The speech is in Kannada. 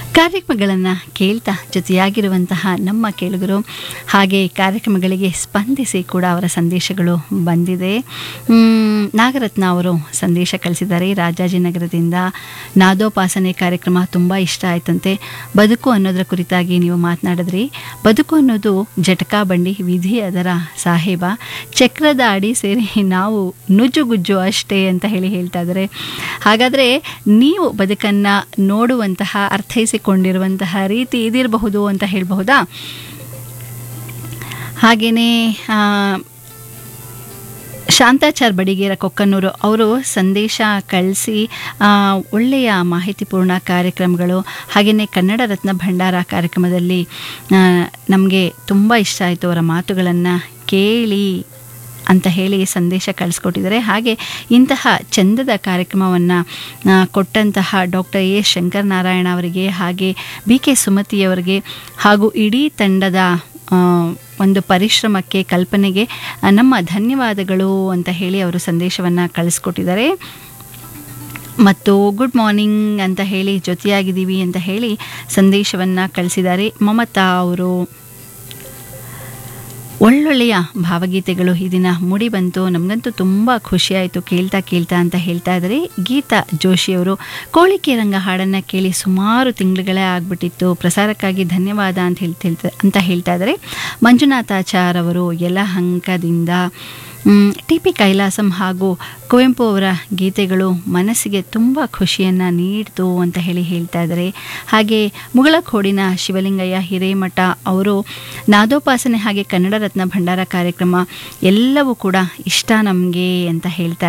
ಕಾರ್ಯಕ್ರಮಗಳನ್ನು ಕೇಳ್ತಾ ಜೊತೆಯಾಗಿರುವಂತಹ ನಮ್ಮ ಕೇಳುಗರು ಹಾಗೆ ಕಾರ್ಯಕ್ರಮಗಳಿಗೆ ಸ್ಪಂದಿಸಿ ಕೂಡ ಅವರ ಸಂದೇಶಗಳು ಬಂದಿದೆ ಮ್, ನಾಗರತ್ನ ಅವರು ಸಂದೇಶ ಕಳಿಸಿದ್ದಾರೆ ರಾಜಾಜಿನಗರದಿಂದ ನಾದೋಪಾಸನೆ ಕಾರ್ಯಕ್ರಮ ತುಂಬ ಇಷ್ಟ ಆಯ್ತಂತೆ ಬದುಕು ಅನ್ನೋದರ ಕುರಿತಾಗಿ ನೀವು ಮಾತನಾಡಿದ್ರಿ ಬದುಕು ಅನ್ನೋದು ಜಟಕಾ ಬಂಡಿ ವಿಧಿ ಅದರ ಸಾಹೇಬ ಚಕ್ರದ ಅಡಿ ಸೇರಿ ನಾವು ನುಜ್ಜುಗುಜ್ಜು ಅಷ್ಟೇ ಅಂತ ಹೇಳಿ ಹೇಳ್ತಾ ಇದ್ದಾರೆ ಹಾಗಾದರೆ ನೀವು ಬದುಕನ್ನು ನೋಡುವಂತಹ ಅರ್ಥೈಸಿಕೊಂಡಿರುವಂತಹ ರೀತಿ ಇದಿರಬಹುದು ಅಂತ ಹೇಳಬಹುದಾ ಹಾಗೆಯೇ ಶಾಂತಾಚಾರ್ ಬಡಿಗೇರ ಕೊಕ್ಕನ್ನೂರು ಅವರು ಸಂದೇಶ ಕಳಿಸಿ ಒಳ್ಳೆಯ ಮಾಹಿತಿಪೂರ್ಣ ಕಾರ್ಯಕ್ರಮಗಳು ಹಾಗೆಯೇ ಕನ್ನಡ ರತ್ನ ಭಂಡಾರ ಕಾರ್ಯಕ್ರಮದಲ್ಲಿ ನಮಗೆ ತುಂಬ ಇಷ್ಟ ಆಯಿತು ಅವರ ಮಾತುಗಳನ್ನು ಕೇಳಿ ಅಂತ ಹೇಳಿ ಸಂದೇಶ ಕಳಿಸ್ಕೊಟ್ಟಿದ್ದಾರೆ ಹಾಗೆ ಇಂತಹ ಚಂದದ ಕಾರ್ಯಕ್ರಮವನ್ನು ಕೊಟ್ಟಂತಹ ಡಾಕ್ಟರ್ ಎ ಶಂಕರ್ ನಾರಾಯಣ ಅವರಿಗೆ ಹಾಗೆ ಬಿ ಕೆ ಸುಮತಿಯವರಿಗೆ ಹಾಗೂ ಇಡೀ ತಂಡದ ಆ, ಒಂದು ಪರಿಶ್ರಮಕ್ಕೆ ಕಲ್ಪನೆಗೆ ಆ, ನಮ್ಮ ಧನ್ಯವಾದಗಳು ಅಂತ ಹೇಳಿ ಅವರು ಸಂದೇಶವನ್ನು ಕಳಿಸ್ಕೊಟ್ಟಿದ್ದಾರೆ ಮತ್ತು ಗುಡ್ ಮಾರ್ನಿಂಗ್ ಅಂತ ಹೇಳಿ ಜೊತೆಯಾಗಿದ್ದೀವಿ ಅಂತ ಹೇಳಿ ಸಂದೇಶವನ್ನು ಕಳಿಸಿದ್ದಾರೆ ಮಮತಾ ಅವರು ಒಳ್ಳೊಳ್ಳೆಯ ಭಾವಗೀತೆಗಳು ಈ ದಿನ ಮೂಡಿ ಬಂತು ನಮಗಂತೂ ತುಂಬ ಖುಷಿಯಾಯಿತು ಕೇಳ್ತಾ ಕೇಳ್ತಾ ಅಂತ ಹೇಳ್ತಾ ಇದ್ದಾರೆ ಗೀತಾ ಜೋಶಿಯವರು ಕೋಳಿಕೆ ರಂಗ ಹಾಡನ್ನು ಕೇಳಿ ಸುಮಾರು ತಿಂಗಳುಗಳೇ ಆಗ್ಬಿಟ್ಟಿತ್ತು ಪ್ರಸಾರಕ್ಕಾಗಿ ಧನ್ಯವಾದ ಅಂತ ಹೇಳ್ತಾ ಹೇಳ್ತಾ- ಅಂತ ಹೇಳ್ತಾ ಇದ್ದಾರೆ ಮಂಜುನಾಥಾಚಾರ್ ಅವರು ಯಲಹಂಕದಿಂದ ಟಿ ಪಿ ಕೈಲಾಸಂ ಹಾಗೂ ಕುವೆಂಪು ಅವರ ಗೀತೆಗಳು ಮನಸ್ಸಿಗೆ ತುಂಬ ಖುಷಿಯನ್ನು ನೀಡಿತು ಅಂತ ಹೇಳಿ ಹೇಳ್ತಾ ಇದ್ದಾರೆ ಹಾಗೆ ಮುಗಳಖೋಡಿನ ಶಿವಲಿಂಗಯ್ಯ ಹಿರೇಮಠ ಅವರು ನಾದೋಪಾಸನೆ ಹಾಗೆ ಕನ್ನಡ ರತ್ನ ಭಂಡಾರ ಕಾರ್ಯಕ್ರಮ ಎಲ್ಲವೂ ಕೂಡ ಇಷ್ಟ ನಮಗೆ ಅಂತ ಹೇಳ್ತಾ